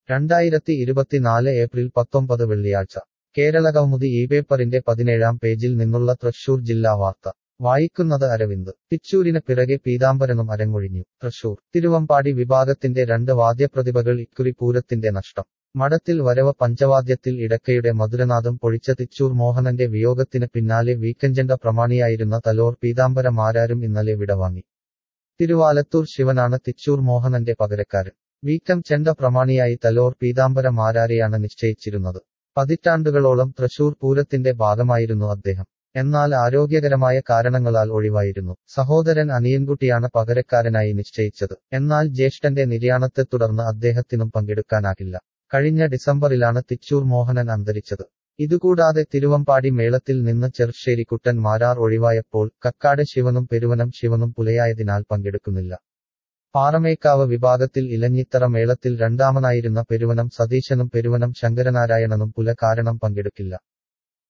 രണ്ടായിരത്തി ഇരുപത്തിനാല് ഏപ്രിൽ പത്തൊമ്പത് വെള്ളിയാഴ്ച കേരളകൗമുദി ഈ പേപ്പറിന്റെ പതിനേഴാം പേജിൽ നിന്നുള്ള തൃശൂർ ജില്ലാ വാർത്ത വായിക്കുന്നത് അരവിന്ദ് തിച്ചൂരിന് പിറകെ പീതാംബരനും അരങ്ങൊഴിഞ്ഞു തൃശൂർ തിരുവമ്പാടി വിഭാഗത്തിന്റെ രണ്ട് വാദ്യപ്രതിഭകൾ ഇക്കുറി പൂരത്തിന്റെ നഷ്ടം മഠത്തിൽ വരവ പഞ്ചവാദ്യത്തിൽ ഇടക്കയുടെ മധുരനാഥം പൊഴിച്ച തിച്ചൂർ മോഹനന്റെ വിയോഗത്തിന് പിന്നാലെ വീക്കഞ്ചണ്ട പ്രമാണിയായിരുന്ന തലോർ പീതാംബര മാരാരും ഇന്നലെ വിടവാങ്ങി തിരുവാലത്തൂർ ശിവനാണ് തിച്ചൂർ മോഹനന്റെ പകരക്കാരൻ വീക്കം ചെണ്ട പ്രമാണിയായി തലോർ പീതാംബര മാരാരെയാണ് നിശ്ചയിച്ചിരുന്നത് പതിറ്റാണ്ടുകളോളം തൃശൂർ പൂരത്തിന്റെ ഭാഗമായിരുന്നു അദ്ദേഹം എന്നാൽ ആരോഗ്യകരമായ കാരണങ്ങളാൽ ഒഴിവായിരുന്നു സഹോദരൻ അനിയൻകുട്ടിയാണ് പകരക്കാരനായി നിശ്ചയിച്ചത് എന്നാൽ ജ്യേഷ്ഠന്റെ നിര്യാണത്തെ തുടർന്ന് അദ്ദേഹത്തിനും പങ്കെടുക്കാനാകില്ല കഴിഞ്ഞ ഡിസംബറിലാണ് തിച്ചൂർ മോഹനൻ അന്തരിച്ചത് ഇതുകൂടാതെ തിരുവമ്പാടി മേളത്തിൽ നിന്ന് ചെറുശ്ശേരിക്കുട്ടൻ മാരാർ ഒഴിവായപ്പോൾ കക്കാട് ശിവനും പെരുവനം ശിവനും പുലയായതിനാൽ പങ്കെടുക്കുന്നില്ല പാറമേക്കാവ് വിഭാഗത്തിൽ ഇലഞ്ഞിത്തറ മേളത്തിൽ രണ്ടാമനായിരുന്ന പെരുവനം സതീശനും പെരുവനം ശങ്കരനാരായണനും പുല കാരണം പങ്കെടുക്കില്ല